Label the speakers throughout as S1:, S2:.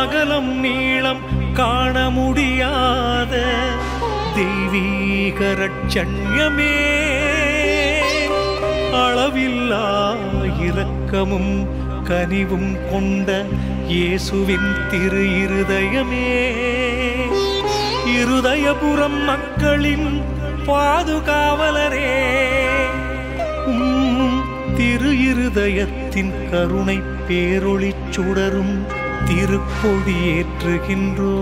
S1: அகலம் நீளம் காண முடியாத தெய்வீக ரட்சண்யமே அளவில்லா இரக்கமும் கனிவும் கொண்ட இயேசுவின் திரு இருதயமே இருதயபுரம் மக்களின் பாதுகாவலரே உம் திரு இருதயத்தின் கருணை பேரொளிச் சுடரும் திருப்பொடி ஏற்றுகின்றோ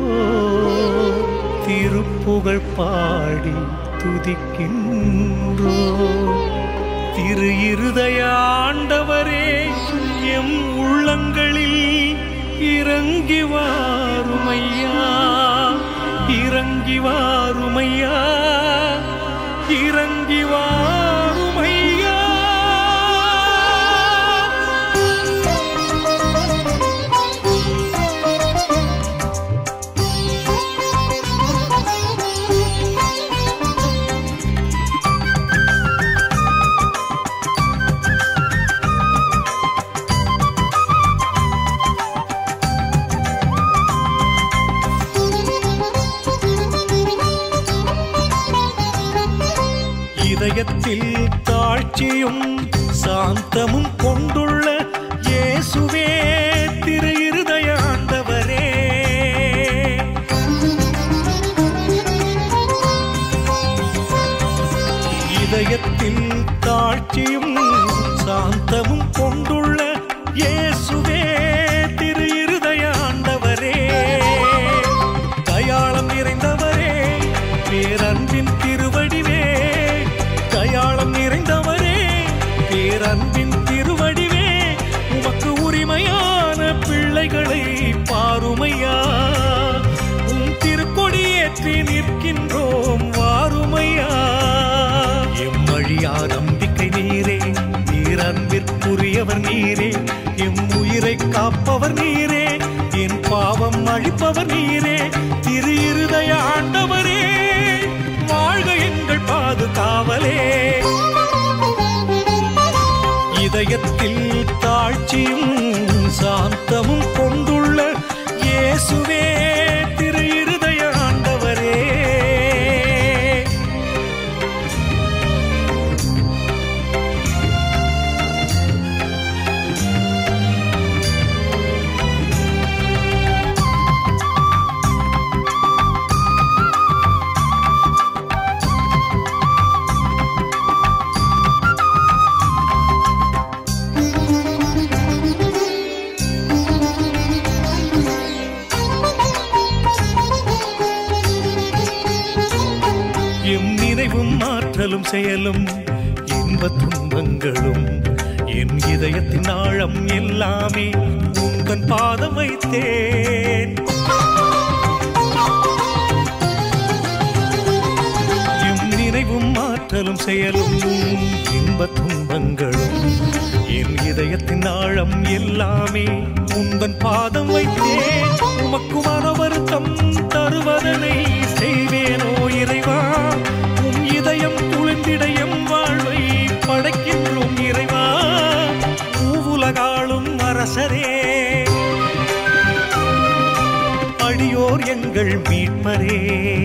S1: திருப்புகழ் பாடி துதிக்கின்றோ திரு இருதய ஆண்டவரே எம் உள்ளங்களில் இறங்கி வாருமையா இறங்கி வாருமையா இறங்கி வாருமையா இதயத்தில் தாழ்ச்சியும் சாந்தமும் கொண்டுள்ள இயேசுவே திரு இருதய ஆண்டவரே இதயத்தில் தாழ்ச்சியும் சாந்தமும் கொண்டுள்ள இயேசுவே திரு இருதய ஆண்டவரே தயாளம் நிறைந்தவரே பேரன்பின் திருவடிவே தயாளம் நிறைந்தவரே பேரன்பின் திருவடிவே உமக்கு உரிமையான பிள்ளைகளை பாருமையா உம் திருக்கொடி ஏற்றி நிற்கின்றோம் வாருமையா எம்மழியா நம்பிக்கை நீரே நீரன்பிற்குரியவர் நீரே எம் உயிரை காப்பவர் நீரே என் பாவம் அழிப்பவர் நீரே திரு இருதய ஆண்டவரே வாழ்க எங்கள் பாதுகாவலே இதயத்தில் தாழ்ச்சியும் சாந்தமும் கொண்டுள்ள இயேசுவே திரு இருதய ஆண்டவரே எம் நினைவும் ஆற்றலும் செயலும் இன்ப துன்பங்களும் என் இதயத்தின் ஆழம் எல்லாமே உங்கள் பாதம் வைத்தேன் எம் நினைவும் ஆற்றலும் செயலும் இன்ப துன்பங்களும் என் இதயத்தின் ஆழம் எல்லாமே உந்தன் பாதம் வைத்தேன் உமக்கு மன வருத்தம் தருவதனை செய்வேனோ இறைவா உம் இதயம் குளிர்ந்திட எம் வாழ்வை படைக்கின்றோம் இறைவா பூவுலகாளும் அரசரே அடியோர் எங்கள் மீட்பரே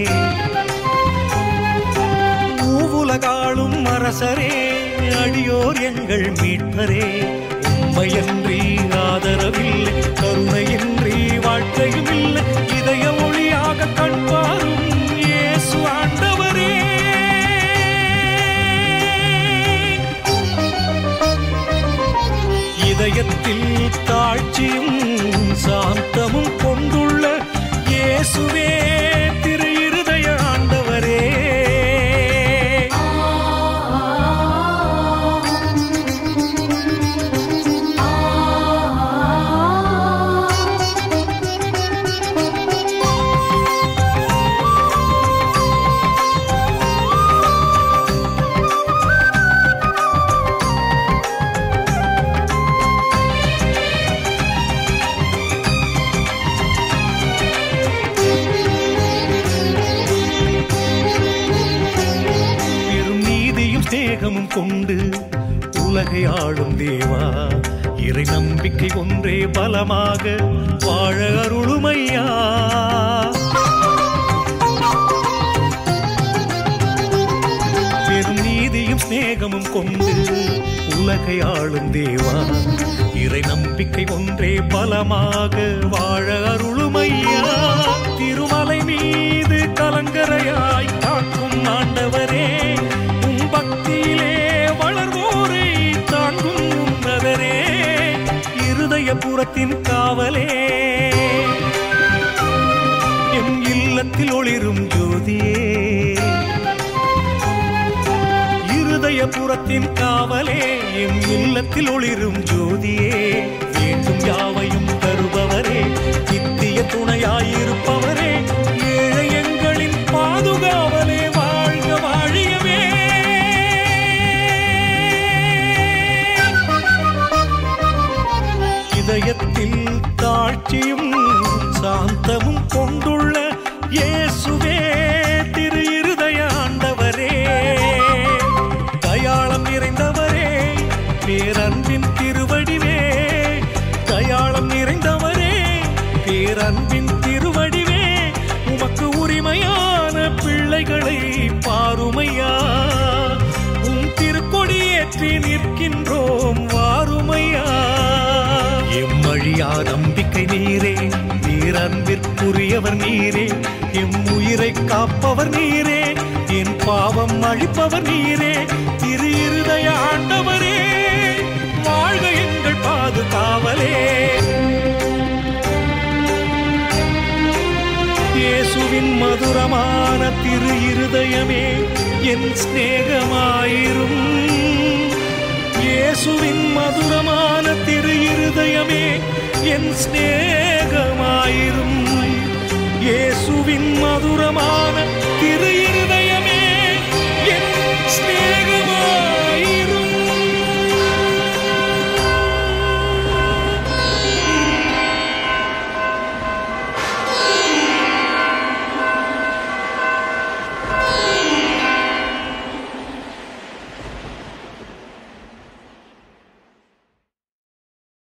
S1: பூவுலகாளும் அரசரே அடியோர் எங்கள் மீட்பரே உண்மையன்றி ஆதரவில்லை கருணையின்றி வாழ்க்கையும் இல்லை இதய ஒளியாக கண்பாரும் இயேசு ஆண்டவரே இதயத்தில் தாழ்ச்சியும் சாந்தமும் கொண்டுள்ள இயேசுவே திரு இருதய ஆண்டவரே பெரும் நீதியும் தேகமும் கொண்டு உலகை ஆளும் தேவா இறை நம்பிக்கை ஒன்றே பலமாக வாழ அருளுமையா பெரும் நீதியும் சிநேகமும் கொண்டு உலகை ஆளும் தேவா இறை நம்பிக்கை ஒன்றே பலமாக வாழ அருளுமையா திருமலை மீது கலங்கரையாய் காக்கும் ஆண்டவரே உம் பக்தியிலே வளர்வோரை தாங்கும் உன்னதரே இருதயபுரத்தின் காவலே எம் இல்லத்தில் ஒளிரும் ஜோதியே இருதயபுரத்தின் காவலே எம் இல்லத்தில் ஒளிரும் ஜோதியே வேண்டும் யாவையும் தருபவரே நித்திய துணையாயிருப்பவரே ஏழை எங்களின் பாதுகாவலே வாழ்க வாழியவே இதயத்தில் தாழ்ச்சியும் சாந்தமும் கொண்டுள்ள இயேசுவே திரு இருதய ஆண்டவரே தயாளம் நிறைந்தவரே பேரன்பின் திருவடிவே தயாளம் நிறைந்தவரே பேரன்பின் திருவடிவே உமக்கு உரிமையான பிள்ளைகளை பாருமையா உம் திருக்கொடியேற்றி நிற்கின்றோம் வாருமையா எம்மழியா நம்பிக்கை நீரே நீரன்பிற்குரியவர் நீரே எம் உயிரை காப்பவர் நீரே என் பாவம் அழிப்பவர் நீரே திரு இருதய ஆண்டவரே வாழ்க எங்கள் பாதுகாவலே இயேசுவின் மதுரமான திரு இருதயமே என் சிநேகமாயிரும் இயேசுவின் மதுரமான திரு இருதயமே என் சிநேகமாயிரும் இயேசுவின் மதுரமான திரு இருதய